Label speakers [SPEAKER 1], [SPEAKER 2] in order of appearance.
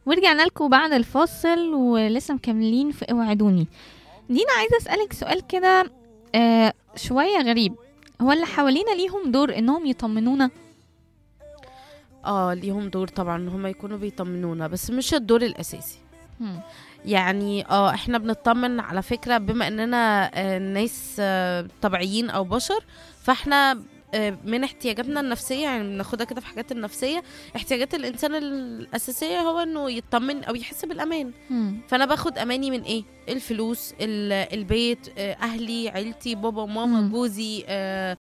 [SPEAKER 1] ورجعنا لكم بعد الفاصل ولسه مكملين في اوعدوني دينا عايزه اسالك سؤال كده آه شويه غريب هو اللي حوالينا ليهم دور انهم يطمنونا
[SPEAKER 2] اه ليهم دور طبعا ان هم يكونوا بيطمنونا بس مش الدور الاساسي
[SPEAKER 1] مم.
[SPEAKER 2] يعني اه احنا بنطمن على فكرة بما اننا آه، ناس آه، طبيعيين او بشر فاحنا آه، من احتياجاتنا النفسية يعني بناخدها كده في حاجات النفسية احتياجات الإنسان الأساسية هو إنه يطمن أو يحس بالأمان
[SPEAKER 1] مم.
[SPEAKER 2] فأنا باخد أماني من إيه؟ الفلوس ال- البيت آه، أهلي عيلتي بابا وماما
[SPEAKER 1] مم.
[SPEAKER 2] جوزي آه،